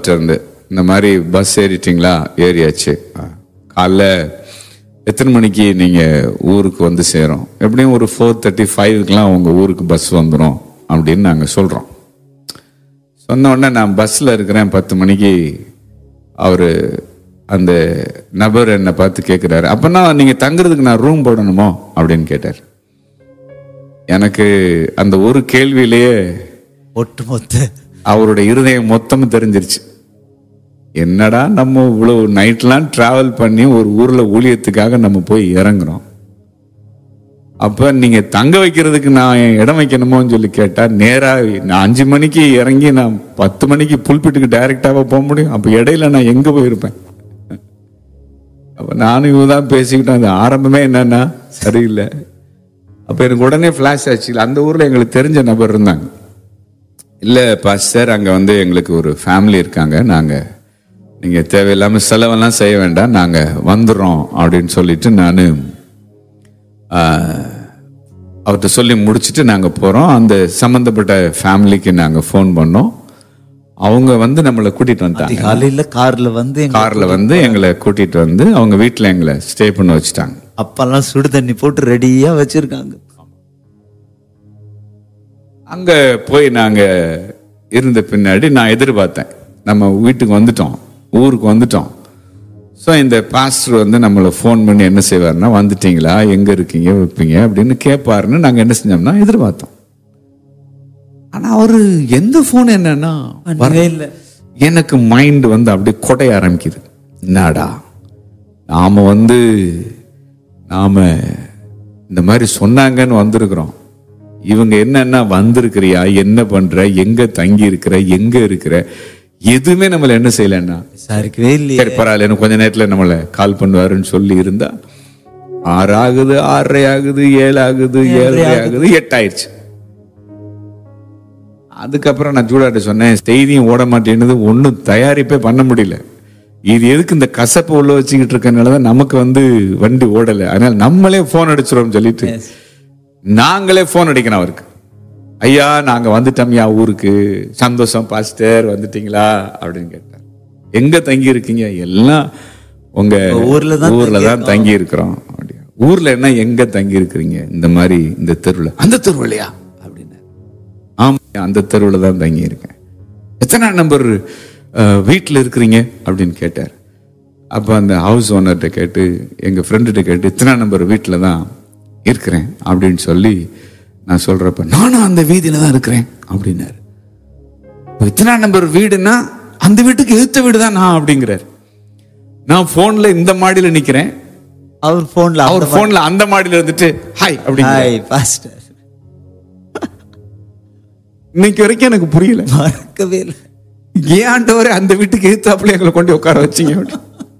அவர்கிட்ட இருந்து இந்த மாதிரி பஸ் ஏறிட்டீங்களா ஏறியாச்சு ஆ. காலைல எத்தனை மணிக்கு நீங்கள் ஊருக்கு வந்து சேரும் எப்படியும் ஒரு ஃபோர் தேர்ட்டி ஃபைவ்க்கெலாம் உங்கள் ஊருக்கு பஸ் வந்துடும் அப்படின்னு நாங்கள் சொல்கிறோம் சொன்ன உடனே நான் பஸ்ஸில் இருக்கிறேன் பத்து மணிக்கு அவர் அந்த நபர் என்னை பார்த்து கேட்குறாரு அப்போனா நீங்கள் தங்குறதுக்கு நான் ரூம் போடணுமோ அப்படின்னு கேட்டார் எனக்கு அந்த ஒரு கேள்வியிலேயே ஒட்டுமொத்த அவருடைய இருதயம் மொத்தமும் தெரிஞ்சிருச்சு என்னடா நம்ம இவ்வளவு நைட்லாம் டிராவல் பண்ணி ஒரு ஊர்ல ஊழியத்துக்காக நம்ம போய் இறங்குறோம் அப்ப நீங்க தங்க வைக்கிறதுக்கு நான் இடம் வைக்கணுமோன்னு சொல்லி கேட்டா நேரா நான் அஞ்சு மணிக்கு இறங்கி நான் பத்து மணிக்கு புல்பிட்டுக்கு டைரக்டாவா போக முடியும் அப்ப இடையில நான் எங்க போயிருப்பேன் அப்ப நானும் இவ தான் பேசிக்கிட்டோம் அது ஆரம்பமே என்னன்னா சரியில்லை அப்ப எனக்கு உடனே ஃபிளாஷ் ஆச்சு அந்த ஊர்ல எங்களுக்கு தெரிஞ்ச நபர் இருந்தாங்க இல்லை பாஸ்டர் அங்கே வந்து எங்களுக்கு ஒரு ஃபேமிலி இருக்காங்க நாங்கள் நீங்கள் தேவையில்லாமல் செலவெல்லாம் செய்ய வேண்டாம் நாங்கள் வந்துடுறோம் அப்படின்னு சொல்லிட்டு நான் அவர்கிட்ட சொல்லி முடிச்சுட்டு நாங்கள் போகிறோம் அந்த சம்மந்தப்பட்ட ஃபேமிலிக்கு நாங்கள் ஃபோன் பண்ணோம் அவங்க வந்து நம்மளை கூட்டிகிட்டு வந்தாங்க காலையில கார்ல வந்து எங்க காரில் வந்து எங்களை கூட்டிகிட்டு வந்து அவங்க வீட்டில் எங்களை ஸ்டே பண்ண வச்சுட்டாங்க அப்பெல்லாம் சுடு தண்ணி போட்டு ரெடியா வச்சிருக்காங்க அங்கே போய் நாங்கள் இருந்த பின்னாடி நான் எதிர்பார்த்தேன் நம்ம வீட்டுக்கு வந்துட்டோம் ஊருக்கு வந்துட்டோம் ஸோ இந்த பாஸ்டர் வந்து நம்மளை ஃபோன் பண்ணி என்ன செய்வார்னா வந்துட்டீங்களா எங்கே இருக்கீங்க வைப்பீங்க அப்படின்னு கேட்பாருன்னு நாங்கள் என்ன செஞ்சோம்னா எதிர்பார்த்தோம் ஆனால் அவர் எந்த ஃபோன் என்னன்னா பண்ணவே இல்லை எனக்கு மைண்ட் வந்து அப்படியே கொடைய ஆரம்பிக்குது என்னடா நாம வந்து நாம இந்த மாதிரி சொன்னாங்கன்னு வந்திருக்கிறோம் இவங்க என்னன்னா வந்திருக்கிறியா என்ன பண்ற எங்க தங்கி இருக்கிற எங்க இருக்கிற எதுவுமே நம்மள என்ன செய்யலன்னா விசாரிக்கவே இல்லையே சரி பரவாயில்ல இன்னும் கொஞ்ச நேரத்துல நம்மள கால் பண்ணுவாருன்னு சொல்லி இருந்தா ஆறு ஆகுது ஆறரை ஆகுது ஏழு ஆகுது ஏழரை ஆகுது எட்டு ஆயிடுச்சு அதுக்கப்புறம் நான் சூடாட்ட சொன்னேன் செய்தியும் ஓட மாட்டேன்னுது ஒன்றும் தயாரிப்பே பண்ண முடியல இது எதுக்கு இந்த கசப்பை உள்ள வச்சுக்கிட்டு இருக்கனால தான் நமக்கு வந்து வண்டி ஓடலை அதனால நம்மளே ஃபோன் அடிச்சிரோம் சொல்லிட்டு நாங்களே ஃபோன் அடிக்கணும் அவருக்கு ஐயா நாங்க வந்துட்டோம்யா ஊருக்கு சந்தோஷம் பாஸ்டர் வந்துட்டீங்களா அப்படின்னு கேட்டார் எங்க தங்கி இருக்கீங்க எல்லாம் உங்க ஊர்ல தான் ஊர்ல தான் தங்கி இருக்கிறோம் அப்படியா ஊர்ல என்ன எங்க தங்கி இருக்கிறீங்க இந்த மாதிரி இந்த தெருவுல அந்த தெருவுலையா அப்படின்னு ஆமா அந்த தெருவுல தான் தங்கி இருக்கேன் எத்தனை நம்பர் வீட்டில் இருக்கிறீங்க அப்படின்னு கேட்டார் அப்போ அந்த ஹவுஸ் ஓனர்கிட்ட கேட்டு எங்கள் ஃப்ரெண்டுகிட்ட கேட்டு இத்தனை நம்பர் வீட்டில் தான் இருக்கிறேன் அப்படின்னு சொல்லி நான் சொல்கிறப்ப நானும் அந்த வீதியில் தான் இருக்கிறேன் அப்படின்னாரு இப்போ இத்தனை நம்பர் வீடுன்னா அந்த வீட்டுக்கு எதிர்த்த வீடு தான் நான் அப்படிங்கிறார் நான் ஃபோனில் இந்த மாடியில் நிற்கிறேன் அவர் போன்ல அவர் ஃபோனில் அந்த மாடியில் இருந்துட்டு ஹாய் அப்படிங்கிற ஹாய் பாஸ்டர் இன்னைக்கு வரைக்கும் எனக்கு புரியல மறக்கவே இல்லை ஏன் ஆண்டவரே அந்த வீட்டுக்கு எதிர்த்தாப்புல எங்களை கொண்டு உட்கார வச்சீங்க அப்படி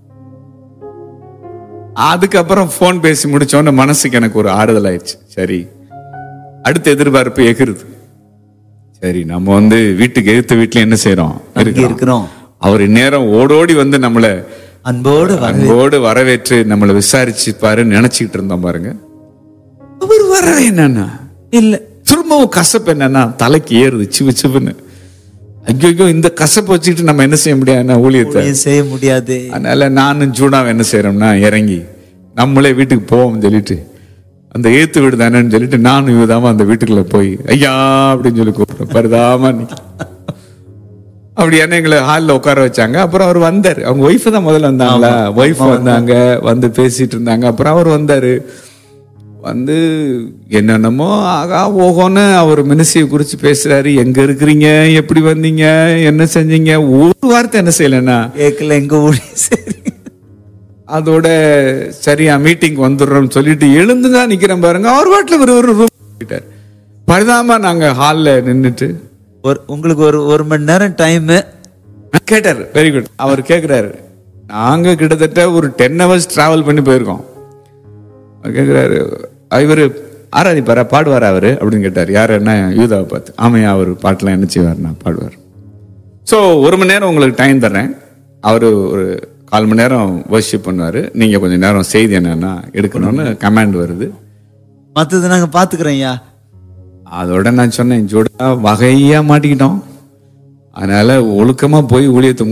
அதுக்கப்புறம் ஃபோன் பேசி முடிச்சோன்னு மனசுக்கு எனக்கு ஒரு ஆறுதல் ஆயிடுச்சு சரி அடுத்த எதிர்பார்ப்பு எகிருது சரி நம்ம வந்து வீட்டுக்கு எதிர்த்த வீட்டுல என்ன செய்யறோம் இங்க இருக்கிறோம் அவர் நேரம் ஓடோடி வந்து நம்மளை அன்போடு வர அன்போடு வரவேற்று நம்மளை விசாரிச்சுப்பாருன்னு நினைச்சுக்கிட்டு இருந்தோம் பாருங்க அவர் வர என்னன்னா இல்ல திரும்பவும் கசப்பு என்னன்னா தலைக்கு ஏறுது சிவு சிவுன்னு ஐயோ இந்த கசப்பை வச்சுக்கிட்டு நம்ம என்ன செய்ய முடியாது ஊழியத்தை ஊழியம் செய்ய முடியாது அதனால நானும் ஜூடாவும் என்ன செய்யறோம்னா இறங்கி நம்மளே வீட்டுக்கு போவோம்னு சொல்லிட்டு அந்த ஏத்து வீடு தானேன்னு சொல்லிட்டு நானும் இவதாம அந்த வீட்டுக்குள்ள போய் ஐயா அப்படின்னு சொல்லி கூப்பிடுறேன் பரிதாம நிக்க. அப்படி என்ன எங்களை ஹாலில் உட்கார வச்சாங்க அப்புறம் அவர் வந்தார் அவங்க ஒய்ஃப் தான் முதல்ல வந்தாங்களா ஒய்ஃப் வந்தாங்க வந்து பேசிட்டு இருந்தாங்க அப்புறம் அவர் வந்தாரு வந்து என்னென்னமோ ஆகா ஓகோன்னு அவர் மினிஸ்ட்ரியை குறித்து பேசுறாரு எங்க இருக்கிறீங்க எப்படி வந்தீங்க என்ன செஞ்சீங்க ஒரு வார்த்தை என்ன செய்யலைன்னா கேட்கல எங்க ஊழியம் சரி அதோட சரியா மீட்டிங் வந்துடுறோம்னு சொல்லிட்டு எழுந்து தான் நிக்கிறேன் பாருங்க அவர் வாட்டில் ஒரு ஒரு ரூம் போயிட்டார் பரிதாம நாங்க ஹால்ல நின்னுட்டு ஒரு உங்களுக்கு ஒரு ஒரு மணி நேரம் டைம் கேட்டார் வெரி குட் அவர் கேக்குறாரு நாங்க கிட்டத்தட்ட ஒரு டென் ஹவர்ஸ் டிராவல் பண்ணி போயிருக்கோம் அவர் கேக்குறாரு இவர் ஆராதிப்பாரா பாடுவாரா அவரு அப்படின்னு கேட்டார் யார் என்ன யூதாவை பார்த்து ஆமையா அவர் பாட்டெல்லாம் என்ன செய்வார்னா பாடுவார் ஸோ ஒரு மணி நேரம் உங்களுக்கு டைம் தர்றேன் அவர் ஒரு கால் மணி நேரம் வர்ஷிப் பண்ணுவார் நீங்கள் கொஞ்சம் நேரம் செய்தி என்னன்னா எடுக்கணும்னு கமாண்ட் வருது மத்தது நாங்க பாத்துக்கிறோம் ஐயா அதோட நான் சொன்னேன் ஜோடா வகையா மாட்டிக்கிட்டோம் அதனால ஒழுக்கமா போய் ஊழியத்தை